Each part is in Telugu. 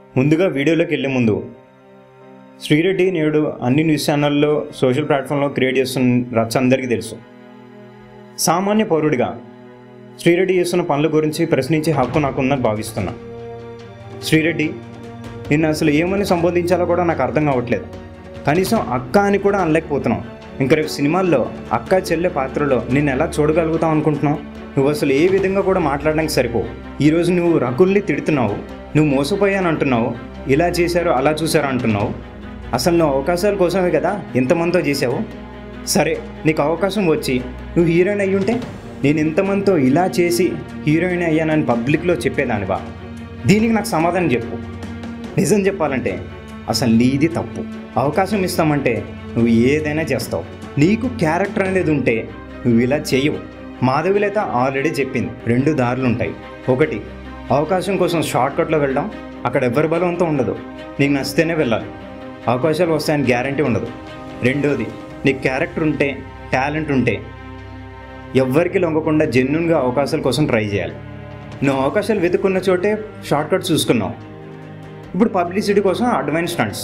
ముందుగా వీడియోలోకి వెళ్ళే ముందు శ్రీరెడ్డి నేడు అన్ని న్యూస్ ఛానల్లో సోషల్ ప్లాట్ఫామ్లో క్రియేట్ చేస్తున్న రచ్చ అందరికీ తెలుసు సామాన్య పౌరుడిగా శ్రీరెడ్డి చేస్తున్న పనుల గురించి ప్రశ్నించే హక్కు నాకు ఉందని భావిస్తున్నా శ్రీరెడ్డి నిన్ను అసలు ఏమని సంబోధించాలో కూడా నాకు అర్థం కావట్లేదు కనీసం అక్క అని కూడా అనలేకపోతున్నావు ఇంక రేపు సినిమాల్లో అక్క చెల్లె పాత్రలో నిన్ను ఎలా చూడగలుగుతావు అనుకుంటున్నావు నువ్వు అసలు ఏ విధంగా కూడా మాట్లాడడానికి సరిపో ఈరోజు నువ్వు రకుల్ని తిడుతున్నావు నువ్వు మోసపోయాను అంటున్నావు ఇలా చేశారు అలా చూశారు అంటున్నావు అసలు నువ్వు అవకాశాల కోసమే కదా ఎంతమందితో చేసావు సరే నీకు అవకాశం వచ్చి నువ్వు హీరోయిన్ అయ్యుంటే నేను ఎంతమందితో ఇలా చేసి హీరోయిన్ అయ్యానని పబ్లిక్లో చెప్పేదానివా దీనికి నాకు సమాధానం చెప్పు నిజం చెప్పాలంటే అసలు నీది తప్పు అవకాశం ఇస్తామంటే నువ్వు ఏదైనా చేస్తావు నీకు క్యారెక్టర్ అనేది ఉంటే నువ్వు ఇలా చేయవు మాధవిలత ఆల్రెడీ చెప్పింది రెండు దారులు ఉంటాయి ఒకటి అవకాశం కోసం షార్ట్ కట్లో వెళ్ళడం అక్కడ ఎవరి బలంతో ఉండదు నీకు నచ్చితేనే వెళ్ళాలి అవకాశాలు వస్తాయని గ్యారంటీ ఉండదు రెండోది నీకు క్యారెక్టర్ ఉంటే టాలెంట్ ఉంటే ఎవ్వరికి లొంగకుండా జెన్యున్గా అవకాశాల కోసం ట్రై చేయాలి నువ్వు అవకాశాలు వెతుక్కున్న చోటే షార్ట్ కట్ చూసుకున్నావు ఇప్పుడు పబ్లిసిటీ కోసం అడ్వాన్స్ స్టంట్స్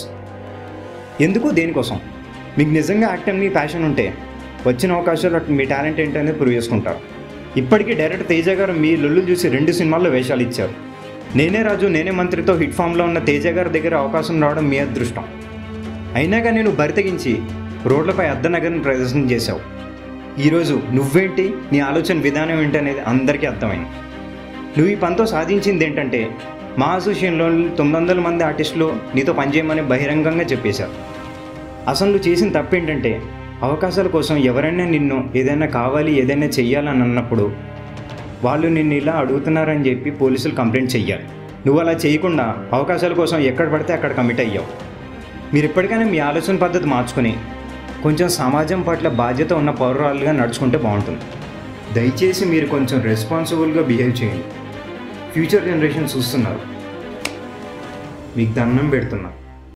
ఎందుకు దేనికోసం మీకు నిజంగా యాక్టింగ్ మీ ప్యాషన్ ఉంటే వచ్చిన అవకాశాలు అటు మీ టాలెంట్ ఏంటనేది ప్రూవ్ చేసుకుంటారు ఇప్పటికీ డైరెక్టర్ తేజ గారు మీ లొల్లు చూసి రెండు సినిమాల్లో వేషాలు ఇచ్చారు నేనే రాజు నేనే మంత్రితో హిట్ ఫామ్లో ఉన్న తేజ గారి దగ్గర అవకాశం రావడం మీ అదృష్టం అయినా కానీ నువ్వు బరితెగించి రోడ్లపై అర్ధనగర్ని ప్రదర్శన చేశావు ఈరోజు నువ్వేంటి నీ ఆలోచన విధానం ఏంటి అనేది అందరికీ అర్థమైంది నువ్వు ఈ పనితో సాధించింది ఏంటంటే మా అసోసియేషన్లో తొమ్మిది వందల మంది ఆర్టిస్టులు నీతో పనిచేయమని బహిరంగంగా చెప్పేశారు అసలు నువ్వు చేసిన తప్పు ఏంటంటే అవకాశాల కోసం ఎవరైనా నిన్ను ఏదైనా కావాలి ఏదైనా చెయ్యాలని అన్నప్పుడు వాళ్ళు నిన్ను ఇలా అడుగుతున్నారని చెప్పి పోలీసులు కంప్లైంట్ చెయ్యాలి నువ్వు అలా చేయకుండా అవకాశాల కోసం ఎక్కడ పడితే అక్కడ కమిట్ అయ్యావు మీరు ఇప్పటికైనా మీ ఆలోచన పద్ధతి మార్చుకొని కొంచెం సమాజం పట్ల బాధ్యత ఉన్న పౌరురాలుగా నడుచుకుంటే బాగుంటుంది దయచేసి మీరు కొంచెం రెస్పాన్సిబుల్గా బిహేవ్ చేయండి ఫ్యూచర్ జనరేషన్ చూస్తున్నారు మీకు దండం పెడుతున్నా